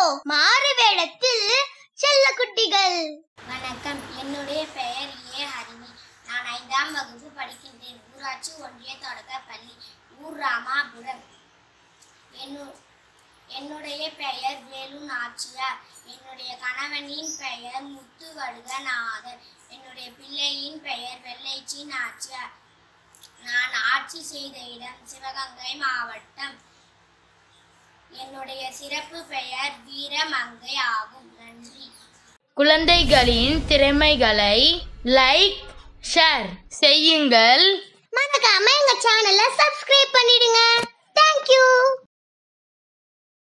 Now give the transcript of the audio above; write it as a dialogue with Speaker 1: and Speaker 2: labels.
Speaker 1: மாறு வேடத்தில் செல்ல குட்டிகள்
Speaker 2: வணக்கம் என்னுடைய பெயர் ஏ ஹரிணி நான் ஐந்தாம் வகுப்பு படிக்கின்றேன் ஊராட்சி ஒன்றிய தொடக்க பள்ளி ஊர் ராமாபுரம் என்னு என்னுடைய பெயர் வேலு நாச்சியார் என்னுடைய கணவனின் பெயர் முத்துவடுகநாதர் என்னுடைய பிள்ளையின் பெயர் வெள்ளைச்சி நாச்சியார் நான் ஆட்சி செய்த இடம் சிவகங்கை மாவட்டம் என்னுடைய சிறப்பு பெயர் வீரமங்கை ஆகும் நன்றி
Speaker 3: குழந்தைகளின் திறமைகளை லைக் ஷேர் செய்யுங்கள்
Speaker 1: மறக்காம எங்க சேனலை சப்ஸ்கிரைப் பண்ணிடுங்க தேங்க்யூ